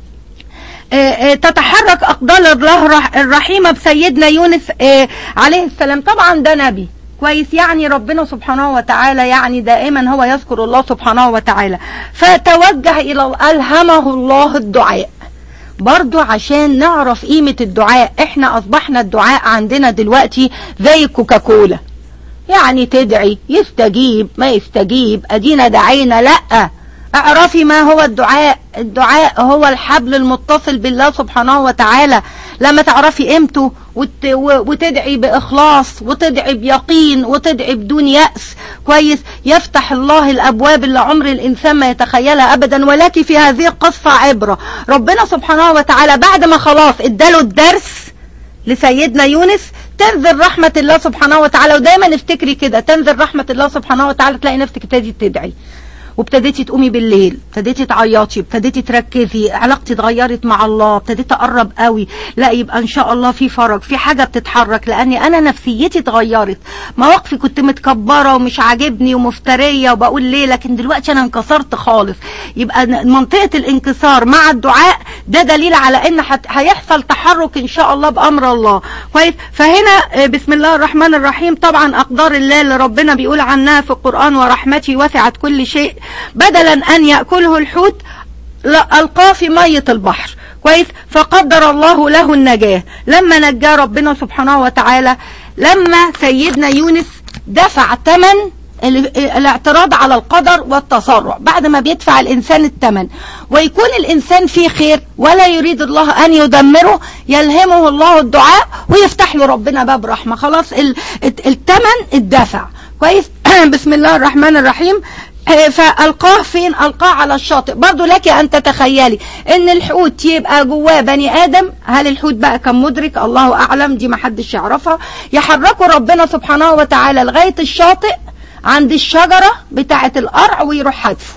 آه، آه، تتحرك أقدار الله الرح- الرحيمة بسيدنا يونس آه، عليه السلام طبعا ده نبي كويس يعني ربنا سبحانه وتعالى يعني دائما هو يذكر الله سبحانه وتعالى فتوجه إلى ألهمه الله الدعاء برضو عشان نعرف قيمة الدعاء احنا اصبحنا الدعاء عندنا دلوقتي زي كوكاكولا يعني تدعي يستجيب ما يستجيب ادينا دعينا لا اعرفي ما هو الدعاء الدعاء هو الحبل المتصل بالله سبحانه وتعالى لما تعرفي قيمته وت... و- وتدعي بإخلاص وتدعي بيقين وتدعي بدون يأس كويس يفتح الله الأبواب اللي عمر الإنسان ما يتخيلها أبدا ولكن في هذه القصة عبرة ربنا سبحانه وتعالى بعد ما خلاص اداله الدرس لسيدنا يونس تنزل رحمة الله سبحانه وتعالى ودايما افتكري كده تنزل رحمة الله سبحانه وتعالى تلاقي نفسك ابتديت تدعي وابتديتي تقومي بالليل ابتديتي تعيطي ابتديتي تركزي علاقتي اتغيرت مع الله ابتديت اقرب قوي لا يبقى ان شاء الله في فرج في حاجه بتتحرك لاني انا نفسيتي اتغيرت مواقفي كنت متكبره ومش عاجبني ومفتريه وبقول ليه لكن دلوقتي انا انكسرت خالص يبقى ن- منطقه الانكسار مع الدعاء ده دليل على ان هت- هيحصل تحرك ان شاء الله بامر الله كويس فهنا آه، بسم الله الرحمن الرحيم طبعا اقدار الله اللي ربنا بيقول عنها في القران ورحمتي وسعت كل شيء بدلا ان ياكله الحوت لا ألقاه في مية البحر كويس فقدر الله له النجاة لما نجاه ربنا سبحانه وتعالى لما سيدنا يونس دفع ثمن ال- الاعتراض على القدر والتسرع بعد ما بيدفع الإنسان الثمن ويكون الإنسان فيه خير ولا يريد الله أن يدمره يلهمه الله الدعاء ويفتح له ربنا باب رحمة خلاص ال- الت- الثمن الدفع كويس بسم الله الرحمن الرحيم آه، فألقاه فين ألقاه على الشاطئ برضو لك أن تتخيلي أن الحوت يبقى جواه بني آدم هل الحوت بقى كان مدرك الله أعلم دي محدش يعرفها يحركوا ربنا سبحانه وتعالى لغاية الشاطئ عند الشجرة بتاعة القرع ويروح حذفه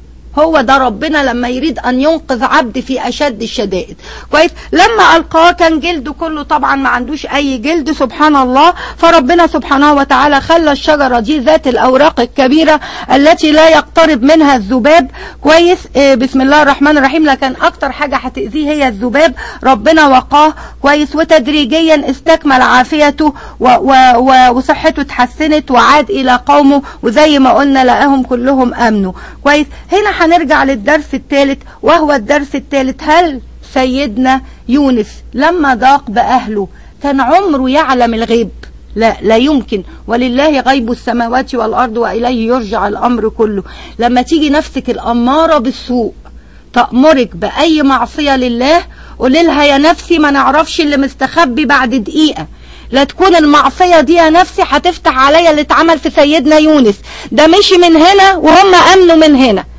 هو ده ربنا لما يريد ان ينقذ عبد في اشد الشدائد كويس لما القاه كان جلده كله طبعا ما عندوش اي جلد سبحان الله فربنا سبحانه وتعالى خلى الشجره دي ذات الاوراق الكبيره التي لا يقترب منها الذباب كويس آه، بسم الله الرحمن الرحيم لكن اكتر حاجه هتاذيه هي الذباب ربنا وقاه كويس وتدريجيا استكمل عافيته و و و وصحته اتحسنت وعاد الى قومه وزي ما قلنا لقاهم كلهم امنوا كويس هنا هنرجع للدرس الثالث وهو الدرس الثالث هل سيدنا يونس لما ضاق باهله كان عمره يعلم الغيب لا لا يمكن ولله غيب السماوات والارض واليه يرجع الامر كله لما تيجي نفسك الاماره بالسوء تأمرك بأي معصية لله قولي لها يا نفسي ما نعرفش اللي مستخبي بعد دقيقة لا تكون المعصية دي يا نفسي هتفتح عليا اللي اتعمل في سيدنا يونس ده مشي من هنا وهم أمنوا من هنا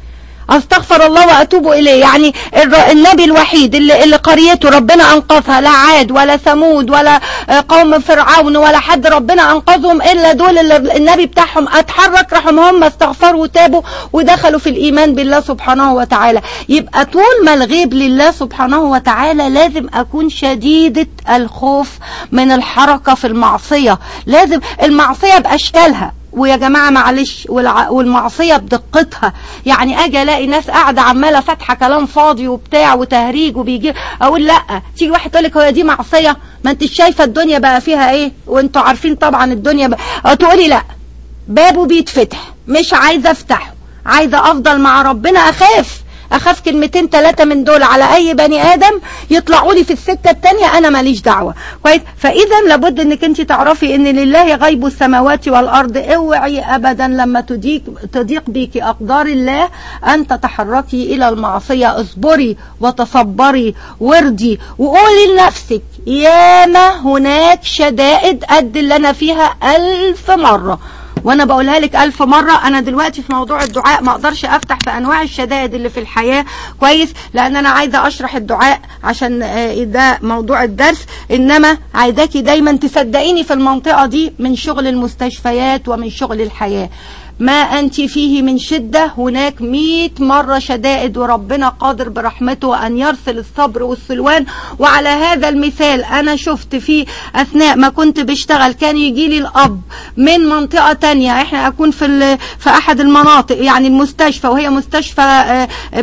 استغفر الله واتوب اليه يعني النبي الوحيد اللي, اللي قريته ربنا انقذها لا عاد ولا ثمود ولا قوم فرعون ولا حد ربنا انقذهم الا دول اللي النبي بتاعهم اتحرك راحوا هم استغفروا وتابوا ودخلوا في الايمان بالله سبحانه وتعالى يبقى طول ما الغيب لله سبحانه وتعالى لازم اكون شديدة الخوف من الحركة في المعصية لازم المعصية باشكالها ويا جماعة معلش والمعصية بدقتها يعني اجي الاقي ناس قاعدة عمالة فاتحة كلام فاضي وبتاع وتهريج وبيجي اقول لا تيجي واحد تقول لك هو دي معصية ما انت شايفة الدنيا بقى فيها ايه وانتوا عارفين طبعا الدنيا بقى تقولي لا بابه بيتفتح مش عايزة افتحه عايزة افضل مع ربنا اخاف اخاف كلمتين ثلاثة من دول على اي بني ادم يطلعوا لي في السكة التانية انا ماليش دعوة كويس فاذا لابد انك انت تعرفي ان لله غيب السماوات والارض اوعي ابدا لما تضيق تضيق بيك اقدار الله ان تتحركي الى المعصية اصبري وتصبري وردي وقولي لنفسك ياما هناك شدائد قد اللي انا فيها الف مرة وانا بقولها لك الف مرة انا دلوقتي في موضوع الدعاء ما اقدرش افتح في انواع الشدائد اللي في الحياة كويس لان انا عايزة اشرح الدعاء عشان ده موضوع الدرس انما عايزاكي دايما تصدقيني في المنطقة دي من شغل المستشفيات ومن شغل الحياة ما أنت فيه من شدة هناك مئة مرة شدائد وربنا قادر برحمته أن يرسل الصبر والسلوان وعلى هذا المثال أنا شفت في أثناء ما كنت بشتغل كان يجي لي الأب من منطقة تانية إحنا أكون في, في أحد المناطق يعني المستشفى وهي مستشفى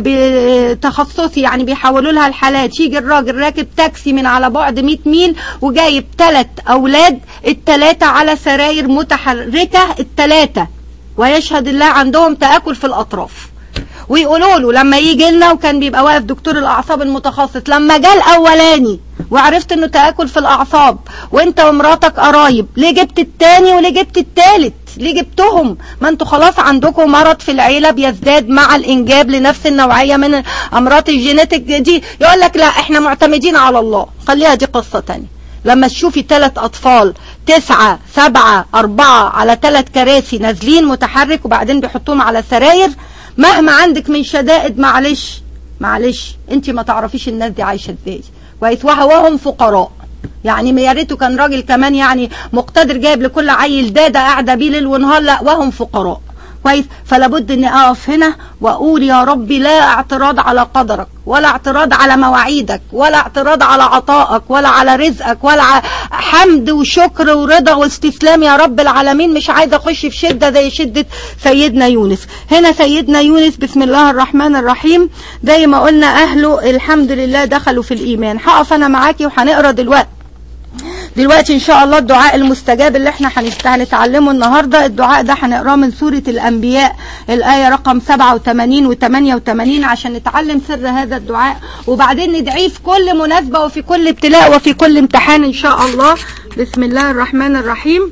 تخصصي يعني بيحولوا لها الحالات يجي الراجل راكب تاكسي من على بعد 100 ميل وجايب ثلاث أولاد الثلاثة على سراير متحركة الثلاثة ويشهد الله عندهم تآكل في الأطراف ويقولوا له لما يجي لنا وكان بيبقى واقف دكتور الأعصاب المتخصص لما جاء الأولاني وعرفت انه تآكل في الأعصاب وانت ومراتك قرايب ليه جبت التاني وليه جبت التالت ليه جبتهم ما انتوا خلاص عندكم مرض في العيلة بيزداد مع الانجاب لنفس النوعية من امراض الجينيتك دي يقول لك لا احنا معتمدين على الله خليها دي قصة تانية لما تشوفي ثلاث أطفال تسعة سبعة أربعة على ثلاث كراسي نازلين متحرك وبعدين بيحطوهم على سراير مهما عندك من شدائد معلش معلش انت ما تعرفيش الناس دي عايشة ازاي كويس وهم فقراء يعني يا ريته كان راجل كمان يعني مقتدر جايب لكل عيل داده قاعده بيه ليل ونهار لا وهم فقراء كويس فلا بد اني اقف هنا واقول يا ربي لا اعتراض على قدرك ولا اعتراض على مواعيدك ولا اعتراض على عطائك ولا على رزقك ولا حمد وشكر ورضا واستسلام يا رب العالمين مش عايزه اخش في شده زي شده سيدنا يونس هنا سيدنا يونس بسم الله الرحمن الرحيم زي ما قلنا اهله الحمد لله دخلوا في الايمان هقف انا معاكي وهنقرا دلوقتي دلوقتي ان شاء الله الدعاء المستجاب اللي احنا هنتعلمه النهاردة الدعاء ده هنقراه من سورة الانبياء الاية رقم 87 و 88 عشان نتعلم سر هذا الدعاء وبعدين ندعيه في كل مناسبة وفي كل ابتلاء وفي كل امتحان ان شاء الله بسم الله الرحمن الرحيم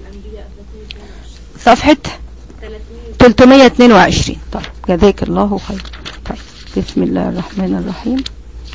صفحة 322 طيب جزاك الله خير طيب بسم الله الرحمن الرحيم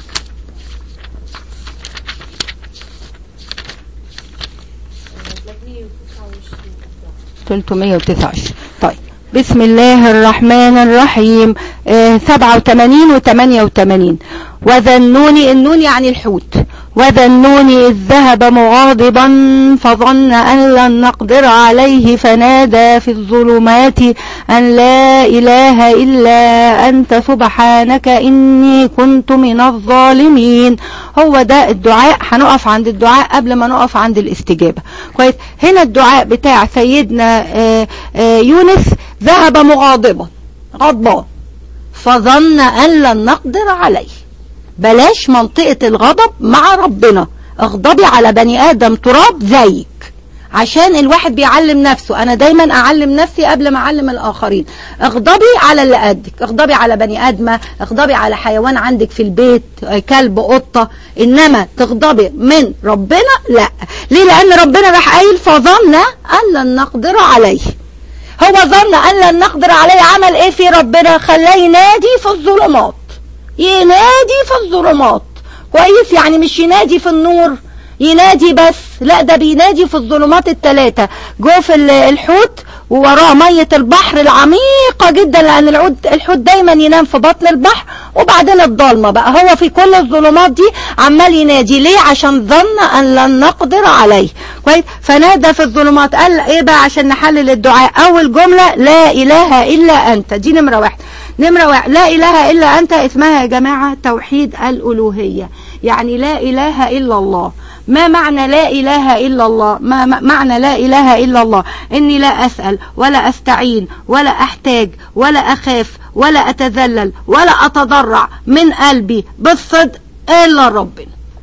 329 طيب بسم الله الرحمن الرحيم آه 87 و 88 وذنون النون يعني الحوت وذنون إذ ذهب مغاضبا فظن أن لن نقدر عليه فنادى في الظلمات أن لا إله إلا أنت سبحانك إني كنت من الظالمين هو ده الدعاء هنقف عند الدعاء قبل ما نقف عند الاستجابة كويس هنا الدعاء بتاع سيدنا آآ آآ يونس ذهب مغاضبا غضبان فظن أن لن نقدر عليه بلاش منطقة الغضب مع ربنا اغضبي على بني آدم تراب زيك عشان الواحد بيعلم نفسه انا دايما اعلم نفسي قبل ما اعلم الاخرين اغضبي على اللي قدك اغضبي على بني ادمه اغضبي على حيوان عندك في البيت كلب قطه انما تغضبي من ربنا لا ليه لان ربنا راح قايل فظن ان لن نقدر عليه هو ظن ان لن نقدر عليه عمل ايه في ربنا خلاه ينادي في الظلمات ينادي في الظلمات كويس يعني مش ينادي في النور ينادي بس لا ده بينادي في الظلمات الثلاثة جو في الحوت ووراه مية البحر العميقة جدا لأن العود الحوت دايما ينام في بطن البحر وبعدين الضلمة بقى هو في كل الظلمات دي عمال ينادي ليه عشان ظن أن لن نقدر عليه كويس فنادى في الظلمات قال ايه بقى عشان نحلل الدعاء أول جملة لا إله إلا أنت دي نمرة واحد نمرة واحد لا إله إلا أنت اسمها يا جماعة توحيد الألوهية يعني لا إله إلا الله ما معنى لا إله إلا الله ما معنى لا إله إلا الله إني لا أسأل ولا أستعين ولا أحتاج ولا أخاف ولا أتذلل ولا أتضرع من قلبي بالصدق إلا ربنا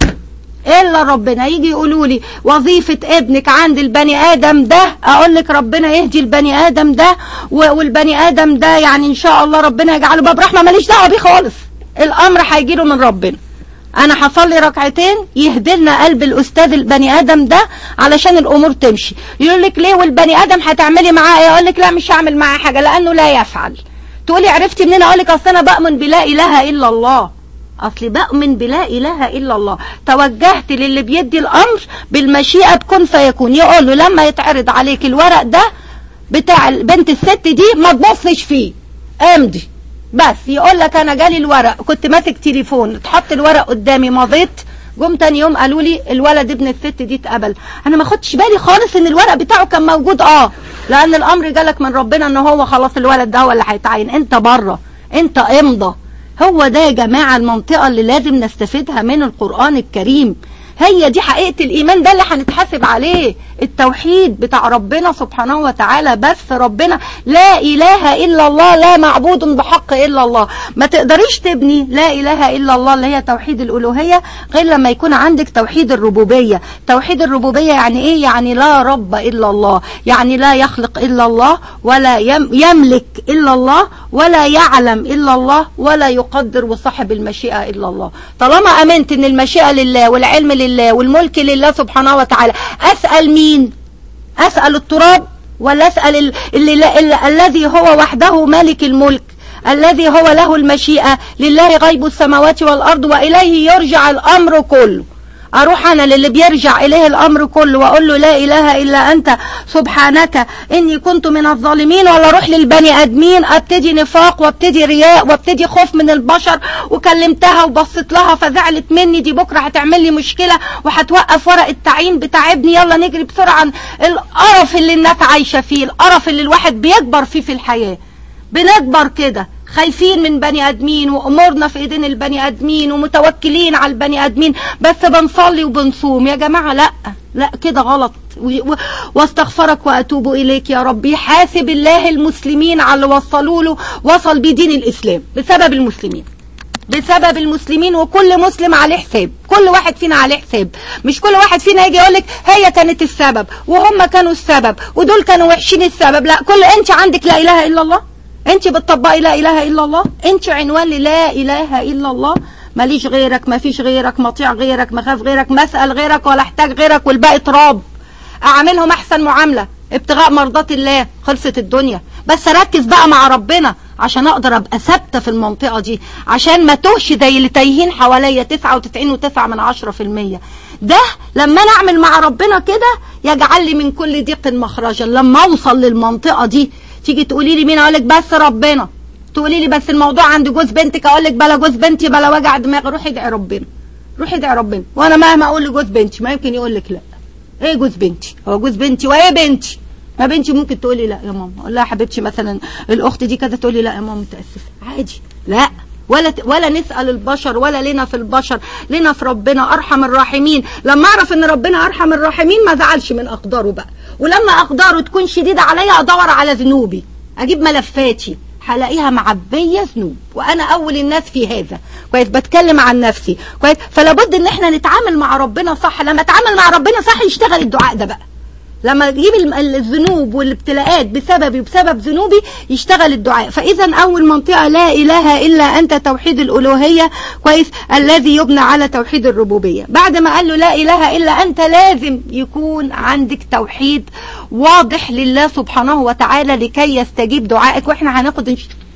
الا ربنا يجي يقولوا لي وظيفة ابنك عند البني ادم ده اقول لك ربنا يهدي البني ادم ده والبني ادم ده يعني ان شاء الله ربنا يجعله باب رحمة ماليش دعوة بيه خالص الامر هيجي له من ربنا انا هصلي ركعتين يهدي لنا قلب الاستاذ البني ادم ده علشان الامور تمشي يقول لك ليه والبني ادم هتعملي معاه ايه اقول لك لا مش هعمل معاه حاجه لانه لا يفعل تقولي عرفتي منين اقول لك اصل انا بامن بلا اله الا الله اصل بؤمن بلا اله الا الله توجهت للي بيدي الامر بالمشيئه بكن فيكون يقول له لما يتعرض عليك الورق ده بتاع بنت الست دي ما تبصش فيه امضي بس يقول لك انا جالي الورق كنت ماسك تليفون اتحط الورق قدامي مضيت جم تاني يوم قالوا لي الولد ابن الست دي اتقبل انا ما خدتش بالي خالص ان الورق بتاعه كان موجود اه لان الامر جالك من ربنا ان هو خلاص الولد ده هو اللي هيتعين انت بره انت امضى هو ده يا جماعة المنطقة اللي لازم نستفيدها من القرآن الكريم هي دي حقيقة الإيمان ده اللي هنتحاسب عليه التوحيد بتاع ربنا سبحانه وتعالى بس ربنا لا إله إلا الله لا معبود بحق إلا الله ما تقدريش تبني لا إله إلا الله اللي هي توحيد الألوهية غير لما يكون عندك توحيد الربوبية توحيد الربوبية يعني إيه يعني لا رب إلا الله يعني لا يخلق إلا الله ولا يملك إلا الله ولا يعلم إلا الله ولا يقدر وصاحب المشيئة إلا الله طالما أمنت إن المشيئة لله والعلم لله والملك لله سبحانه وتعالى أسأل مين أسأل التراب ولا أسأل ال... اللي... اللي... الذي هو وحده مالك الملك الذي هو له المشيئة لله غيب السماوات والأرض وإليه يرجع الأمر كله اروح انا للي بيرجع اليه الامر كله واقول له لا اله الا انت سبحانك اني كنت من الظالمين ولا اروح للبني ادمين ابتدي نفاق وابتدي رياء وابتدي خوف من البشر وكلمتها وبصيت لها فزعلت مني دي بكره هتعمل لي مشكله وهتوقف ورق التعيين بتاع ابني يلا نجري بسرعه القرف اللي الناس عايشه فيه القرف اللي الواحد بيكبر فيه في الحياه بنكبر كده خايفين من بني ادمين وامورنا في ايدين البني ادمين ومتوكلين على البني ادمين بس بنصلي وبنصوم يا جماعه لا لا كده غلط واستغفرك واتوب اليك يا ربي حاسب الله المسلمين على اللي وصلوا له وصل بدين الاسلام بسبب المسلمين بسبب المسلمين وكل مسلم عليه حساب كل واحد فينا عليه حساب مش كل واحد فينا يجي يقولك هي كانت السبب وهم كانوا السبب ودول كانوا وحشين السبب لا كل انت عندك لا اله الا الله انت بتطبقي لا اله الا الله انت عنوان لا اله الا الله ماليش غيرك ما فيش غيرك مطيع غيرك مخاف غيرك مسأل غيرك ولا احتاج غيرك والباقي تراب اعملهم احسن معاملة ابتغاء مرضات الله خلصت الدنيا بس اركز بقى مع ربنا عشان اقدر ابقى ثابته في المنطقه دي عشان ما توهش زي اللي تايهين حواليا 99.9 من 10% ده لما انا اعمل مع ربنا كده يجعل لي من كل ضيق مخرجا لما اوصل للمنطقه دي تيجي تقولي لي مين اقول لك بس ربنا تقولي لي بس الموضوع عند جوز بنتك اقول لك بلا جوز بنتي بلا وجع دماغ روحي ادعي ربنا روحي ادعي ربنا وانا مهما اقول لجوز بنتي ما يمكن يقول لك لا ايه جوز بنتي هو جوز بنتي وايه بنتي ما بنتي ممكن تقولي لا يا ماما اقول لها حبيبتي مثلا الاخت دي كذا تقولي لا يا ماما متاسفه عادي لا ولا ولا نسال البشر ولا لنا في البشر لنا في ربنا ارحم الراحمين لما اعرف ان ربنا ارحم الراحمين ما زعلش من اقداره بقى ولما اقداره تكون شديده عليا ادور على ذنوبي اجيب ملفاتي هلاقيها معبيه ذنوب وانا اول الناس في هذا كويس بتكلم عن نفسي كويس فلا بد ان احنا نتعامل مع ربنا صح لما اتعامل مع ربنا صح يشتغل الدعاء ده بقى لما تجيب الذنوب والابتلاءات بسببي وبسبب ذنوبي يشتغل الدعاء فاذا اول منطقه لا اله الا انت توحيد الالوهيه كويس الذي يبنى على توحيد الربوبيه بعد ما قال له لا اله الا انت لازم يكون عندك توحيد واضح لله سبحانه وتعالى لكي يستجيب دعائك واحنا هناخد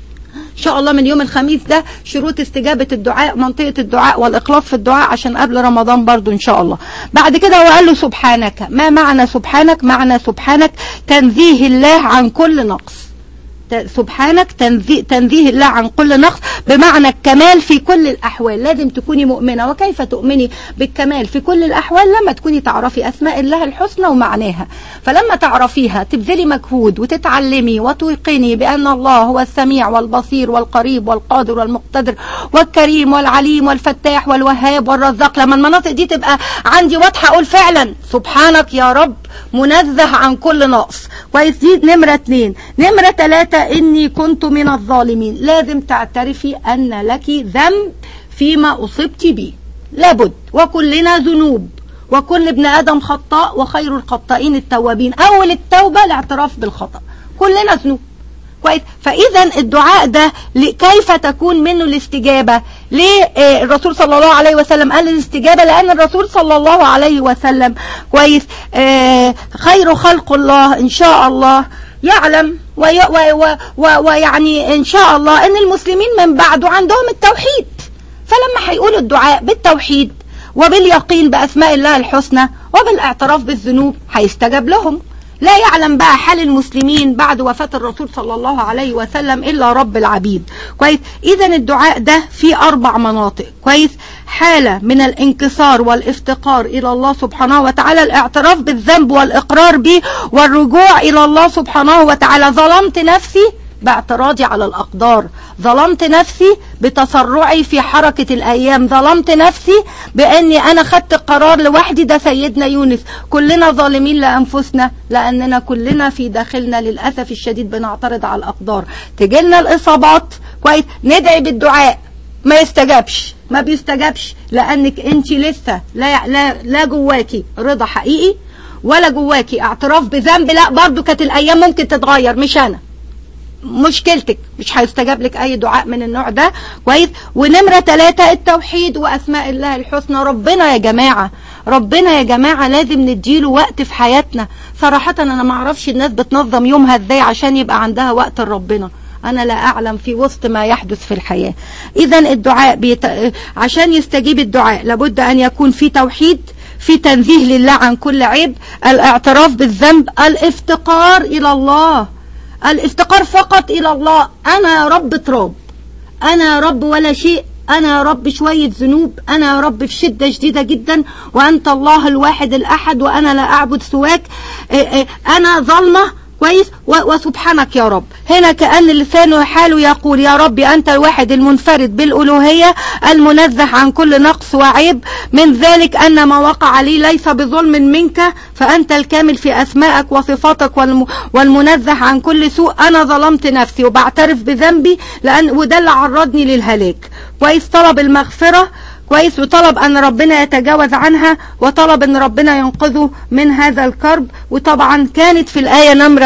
ان شاء الله من يوم الخميس ده شروط استجابه الدعاء منطقه الدعاء والاخلاص في الدعاء عشان قبل رمضان برضو ان شاء الله بعد كده هو قال له سبحانك ما معنى سبحانك معنى سبحانك تنزيه الله عن كل نقص ت- سبحانك تنزيه, تنزيه الله عن كل نقص بمعنى الكمال في كل الأحوال لازم تكوني مؤمنة وكيف تؤمني بالكمال في كل الأحوال لما تكوني تعرفي أسماء الله الحسنى ومعناها فلما تعرفيها تبذلي مجهود وتتعلمي وتوقني بأن الله هو السميع والبصير والقريب والقادر والمقتدر والكريم والعليم والفتاح والوهاب والرزاق لما المناطق دي تبقى عندي واضحة أقول فعلا سبحانك يا رب منزه عن كل نقص كويس دي نمرة اتنين نمرة تلاتة إني كنت من الظالمين لازم تعترفي أن لك ذنب فيما أصبت به لابد وكلنا ذنوب وكل ابن آدم خطاء وخير الخطائين التوابين أول التوبة الاعتراف بالخطأ كلنا ذنوب كويس فاذا الدعاء ده ل- كيف تكون منه الاستجابه ليه آه، الرسول صلى الله عليه وسلم قال الاستجابه لان الرسول صلى الله عليه وسلم كويس آه، خير خلق الله ان شاء الله يعلم وي- و- و- و- ويعني ان شاء الله ان المسلمين من بعده عندهم التوحيد فلما هيقولوا الدعاء بالتوحيد وباليقين بأسماء الله الحسنى وبالاعتراف بالذنوب هيستجاب لهم لا يعلم بقى حال المسلمين بعد وفاة الرسول صلى الله عليه وسلم إلا رب العبيد كويس إذا الدعاء ده في أربع مناطق كويس حالة من الانكسار والافتقار إلى الله سبحانه وتعالى الاعتراف بالذنب والإقرار به والرجوع إلى الله سبحانه وتعالى ظلمت نفسي باعتراضي على الأقدار ظلمت نفسي بتسرعي في حركة الأيام ظلمت نفسي بأني أنا خدت قرار لوحدي ده سيدنا يونس كلنا ظالمين لأنفسنا لأننا كلنا في داخلنا للأسف الشديد بنعترض على الأقدار تجيلنا الإصابات كويس ندعي بالدعاء ما يستجابش ما بيستجابش لأنك أنت لسه لا, لا, لا جواكي رضا حقيقي ولا جواكي اعتراف بذنب لا برضو كانت الأيام ممكن تتغير مش أنا مشكلتك مش هيستجاب لك اي دعاء من النوع ده كويس ونمرة ثلاثة التوحيد واسماء الله الحسنى ربنا يا جماعة ربنا يا جماعة لازم نديله وقت في حياتنا صراحة انا ما اعرفش الناس بتنظم يومها ازاي عشان يبقى عندها وقت لربنا انا لا اعلم في وسط ما يحدث في الحياة اذا الدعاء بيت... عشان يستجيب الدعاء لابد ان يكون في توحيد في تنزيه لله عن كل عيب الاعتراف بالذنب الافتقار الى الله الافتقار فقط الى الله انا يا رب تراب انا يا رب ولا شيء انا يا رب شوية ذنوب انا يا رب في شدة شديدة جدا وانت الله الواحد الاحد وانا لا اعبد سواك إيه إيه انا ظلمة كويس و- وسبحانك يا رب هنا كأن لسانه حاله يقول يا ربي أنت الواحد المنفرد بالألوهية المنزه عن كل نقص وعيب من ذلك أن ما وقع لي ليس بظلم منك فأنت الكامل في أسمائك وصفاتك والم والمنزه عن كل سوء أنا ظلمت نفسي وبعترف بذنبي لأن وده اللي عرضني للهلاك كويس طلب المغفرة كويس وطلب ان ربنا يتجاوز عنها وطلب ان ربنا ينقذه من هذا الكرب وطبعا كانت في الآية نمرة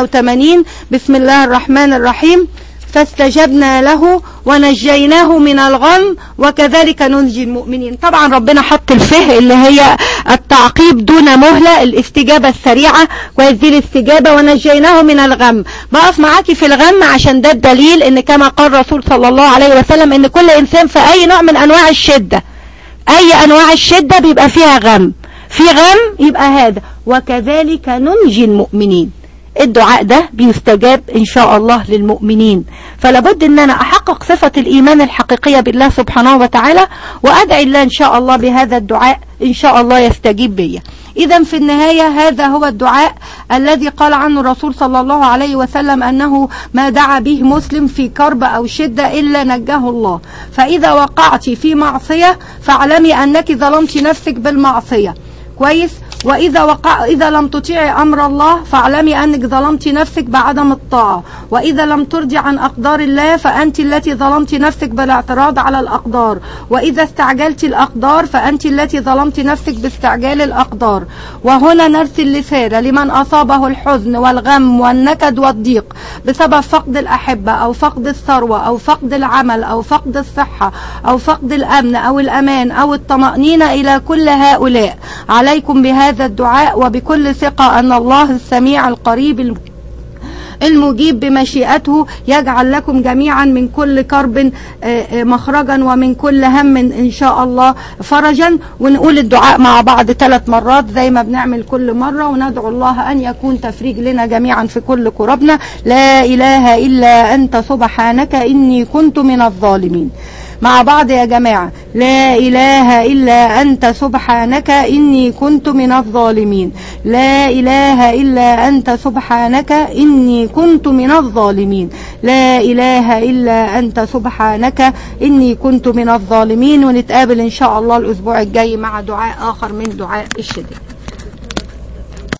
88 بسم الله الرحمن الرحيم فاستجبنا له ونجيناه من الغم وكذلك ننجي المؤمنين طبعا ربنا حط الفه اللي هي التعقيب دون مهلة الاستجابة السريعة وهذه الاستجابة ونجيناه من الغم بقف معاكي في الغم عشان ده الدليل ان كما قال الرسول صلى الله عليه وسلم ان كل انسان في اي نوع من انواع الشدة اي انواع الشدة بيبقى فيها غم في غم يبقى هذا وكذلك ننجي المؤمنين الدعاء ده بيستجاب ان شاء الله للمؤمنين فلابد ان انا احقق صفة الايمان الحقيقية بالله سبحانه وتعالى وادعي الله ان شاء الله بهذا الدعاء ان شاء الله يستجيب بيا اذا في النهاية هذا هو الدعاء الذي قال عنه الرسول صلى الله عليه وسلم انه ما دعا به مسلم في كرب او شدة الا نجاه الله فاذا وقعت في معصية فاعلمي انك ظلمت نفسك بالمعصية كويس وإذا وقع إذا لم تطيعي أمر الله فاعلمي أنك ظلمت نفسك بعدم الطاعة وإذا لم ترضي عن أقدار الله فأنت التي ظلمت نفسك بالاعتراض على الأقدار وإذا استعجلت الأقدار فأنت التي ظلمت نفسك باستعجال الأقدار وهنا نرسل رسالة لمن أصابه الحزن والغم والنكد والضيق بسبب فقد الأحبة أو فقد الثروة أو فقد العمل أو فقد الصحة أو فقد الأمن أو الأمان أو الطمأنينة إلى كل هؤلاء عليكم بهذا الدعاء وبكل ثقة أن الله السميع القريب المجيب بمشيئته يجعل لكم جميعا من كل كرب آه، آه، مخرجا ومن كل هم إن شاء الله فرجا ونقول الدعاء مع بعض ثلاث مرات زي ما بنعمل كل مرة وندعو الله أن يكون تفريج لنا جميعا في كل كربنا لا إله إلا أنت سبحانك إني كنت من الظالمين مع بعض يا جماعة لا إله إلا أنت سبحانك إني كنت من الظالمين لا إله إلا أنت سبحانك إني كنت من الظالمين لا إله إلا أنت سبحانك إني كنت من الظالمين ونتقابل إن شاء الله الأسبوع الجاي مع دعاء آخر من دعاء الشدة